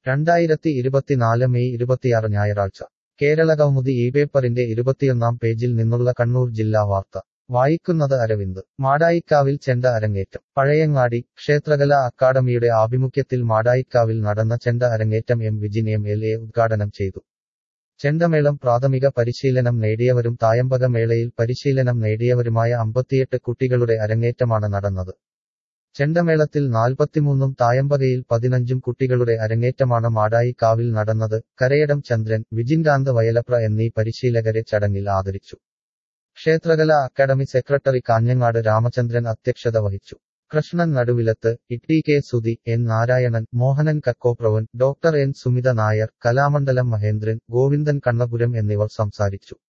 രണ്ടായിരത്തി ഇരുപത്തിനാല് മെയ് ഇരുപത്തിയാറ് ഞായറാഴ്ച കേരള കൗമുദി ഈ പേപ്പറിന്റെ ഇരുപത്തിയൊന്നാം പേജിൽ നിന്നുള്ള കണ്ണൂർ ജില്ലാ വാർത്ത വായിക്കുന്നത് അരവിന്ദ് മാടായിക്കാവിൽ ചെണ്ട അരങ്ങേറ്റം പഴയങ്ങാടി ക്ഷേത്രകലാ അക്കാദമിയുടെ ആഭിമുഖ്യത്തിൽ മാടായിക്കാവിൽ നടന്ന ചെണ്ട അരങ്ങേറ്റം M Vijin M L A ഉദ്ഘാടനം ചെയ്തു ചെണ്ടമേളം പ്രാഥമിക പരിശീലനം നേടിയവരും തായമ്പക മേളയിൽ പരിശീലനം നേടിയവരുമായ അമ്പത്തിയെട്ട് കുട്ടികളുടെ അരങ്ങേറ്റമാണ് നടന്നത് ചെണ്ടമേളത്തിൽ നാൽപ്പത്തിമൂന്നും തായമ്പകയിൽ പതിനഞ്ചും കുട്ടികളുടെ അരങ്ങേറ്റമാണ് മാടായിക്കാവിൽ നടന്നത് കരയടം ചന്ദ്രൻ വിജിൻകാന്ത് വയലപ്ര എന്നീ പരിശീലകരെ ചടങ്ങിൽ ആദരിച്ചു ക്ഷേത്രകലാ അക്കാദമി സെക്രട്ടറി കാഞ്ഞങ്ങാട് രാമചന്ദ്രൻ അധ്യക്ഷത വഹിച്ചു Krishnan Naduvilath Itti K Sudhi N Narayanan Mohanan Kakkopravan doctor N Sumitha Nair Kalamandalam Mahendran Govindan Kannapuram എന്നിവർ സംസാരിച്ചു